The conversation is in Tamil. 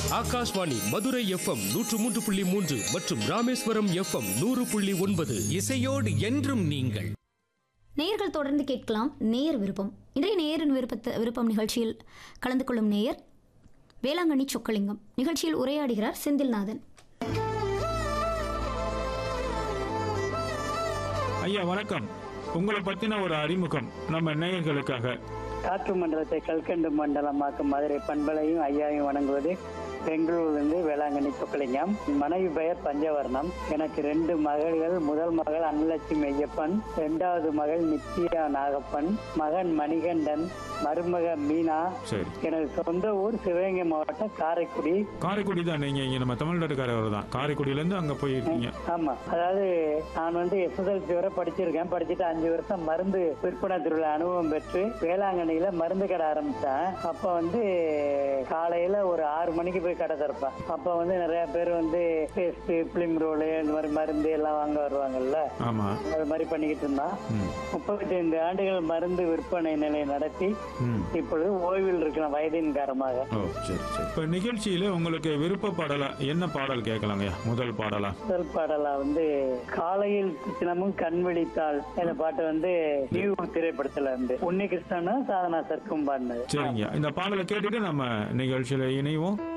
ஆகாஷ்வாணி மதுரை எஃப்எம் நூற்று மூன்று புள்ளி மூன்று மற்றும் ராமேஸ்வரம் எஃப்எம் நூறு புள்ளி ஒன்பது இசையோடு என்றும் நீங்கள் நேயர்கள் தொடர்ந்து கேட்கலாம் நேயர் விருப்பம் இன்றைய நேயரின் விருப்பத்த விருப்பம் நிகழ்ச்சியில் கலந்து கொள்ளும் நேயர் வேளாங்கண்ணி சொக்கலிங்கம் நிகழ்ச்சியில் உரையாடுகிறார் செந்தில்நாதன் ஐயா வணக்கம் உங்களை பத்தின ஒரு அறிமுகம் நம்ம நேயர்களுக்காக காற்று மண்டலத்தை கல்கண்டு மண்டலமாக்கும் மதுரை பண்பலையும் ஐயாவையும் வணங்குவது பெங்களூரிலிருந்து வேளாங்கண்ணி சொக்கலிங்கம் மனைவி பெயர் பஞ்சவர்ணம் எனக்கு ரெண்டு மகள்கள் முதல் மகள் அன்னலட்சுமி ஐயப்பன் இரண்டாவது மகள் நித்யா நாகப்பன் மகன் மணிகண்டன் மருமக மீனா சரி எனது சொந்த ஊர் சிவகங்கை மாவட்டம் காரைக்குடி காரைக்குடி தான் நீங்க இங்க நம்ம தமிழ்நாட்டுக்காரவர் தான் காரைக்குடியில இருந்து அங்க போயிருக்கீங்க ஆமா அதாவது நான் வந்து எஸ்எஸ்எல்சி வரை படிச்சிருக்கேன் படிச்சுட்டு அஞ்சு வருஷம் மருந்து விற்பனை திருவிழா அனுபவம் பெற்று வேளாங்கண்ணியில மருந்து கடை ஆரம்பிச்சேன் அப்ப வந்து காலையில ஒரு ஆறு மணிக்கு போய் கடை திறப்பேன் அப்ப வந்து நிறைய பேர் வந்து பேஸ்ட் பிலிம் ரோலு இந்த மாதிரி மருந்து எல்லாம் வாங்க வருவாங்கல்ல ஆமா அது மாதிரி பண்ணிக்கிட்டு இருந்தான் ம் முப்பத்தி ஐந்து ஆண்டுகள் மருந்து விற்பனை நிலையை நடத்தி ம் இப்பொழுது ஓய்வில் இருக்கிற வயதின் காரணமாக ஓ சரி சரி இப்ப நிகழ்ச்சியில உங்களுக்கு விருப்ப பாடலா என்ன பாடல் கேட்கலாங்கய்யா முதல் பாடலா முதல் பாடலா வந்து காலையில் தினமும் கண் விழித்தாள் இந்த பாட்டு வந்து நியூ திரைப்படத்துல இருந்து உன்னி கிருஷ்ணனும் சாதனா சர்க்கும் பாடினது சரிங்க இந்த பாடலை கேட்டுட்டு நம்ம நிகழ்ச்சியில இணைவோம்